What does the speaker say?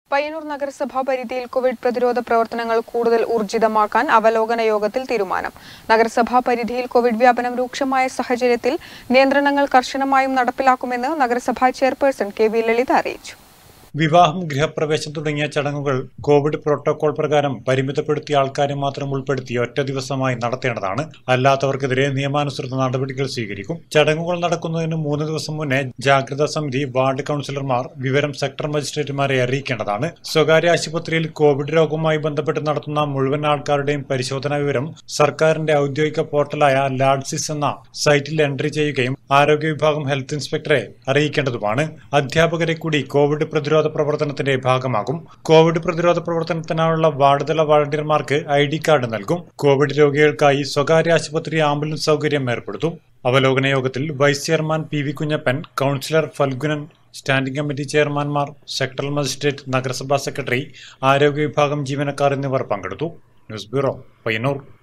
പയ്യന്നൂർ നഗരസഭാ പരിധിയിൽ കോവിഡ് പ്രതിരോധ പ്രവർത്തനങ്ങൾ കൂടുതൽ ഊർജിതമാക്കാൻ അവലോകന യോഗത്തിൽ തീരുമാനം നഗരസഭാ പരിധിയിൽ കോവിഡ് വ്യാപനം രൂക്ഷമായ സാഹചര്യത്തിൽ നിയന്ത്രണങ്ങൾ കർശനമായും നടപ്പിലാക്കുമെന്ന് നഗരസഭാ ചെയർപേഴ്സൺ കെ വി ലളിത അറിയിച്ചു വിവാഹം ഗൃഹപ്രവേശം തുടങ്ങിയ ചടങ്ങുകൾ കോവിഡ് പ്രോട്ടോകോൾ പ്രകാരം പരിമിതപ്പെടുത്തിയ ആൾക്കാരെ മാത്രം ഉൾപ്പെടുത്തി ഒറ്റ ദിവസമായി നടത്തേണ്ടതാണ് അല്ലാത്തവർക്കെതിരെ നിയമാനുസൃത നടപടികൾ സ്വീകരിക്കും ചടങ്ങുകൾ നടക്കുന്നതിന് മൂന്ന് ദിവസം മുന്നേ ജാഗ്രതാ സമിതി വാർഡ് കൗൺസിലർമാർ വിവരം സെക്ടർ മജിസ്ട്രേറ്റുമാരെ അറിയിക്കേണ്ടതാണ് സ്വകാര്യ ആശുപത്രിയിൽ കോവിഡ് രോഗവുമായി ബന്ധപ്പെട്ട് നടത്തുന്ന മുഴുവൻ ആൾക്കാരുടെയും പരിശോധനാ വിവരം സർക്കാരിന്റെ ഔദ്യോഗിക പോർട്ടലായ ലാഡ്സിസ് എന്ന സൈറ്റിൽ എൻട്രി ചെയ്യുകയും ആരോഗ്യ വിഭാഗം ഹെൽത്ത് ഇൻസ്പെക്ടറെ അറിയിക്കേണ്ടതുമാണ് അധ്യാപകരെ കൂടി കോവിഡ് പ്രതിരോധ പ്രവർത്തനത്തിന്റെ ഭാഗമാകും കോവിഡ് പ്രതിരോധ പ്രവർത്തനത്തിനായുള്ള വാർഡ് തല വളണ്ടിയർമാർക്ക് ഐ ഡി കാർഡ് നൽകും കോവിഡ് രോഗികൾക്കായി സ്വകാര്യ ആശുപത്രി ആംബുലൻസ് സൗകര്യം ഏർപ്പെടുത്തും അവലോകന യോഗത്തിൽ vice chairman P V Kunjappan councillor Phalgunan standing committee ചെയർമാൻമാർ സെക്ടറൽ മജിസ്ട്രേറ്റ് നഗരസഭാ സെക്രട്ടറി ആരോഗ്യ വിഭാഗം ജീവനക്കാർ എന്നിവർ പങ്കെടുത്തു ന്യൂസ് ബ്യൂറോ പയ്യന്നൂർ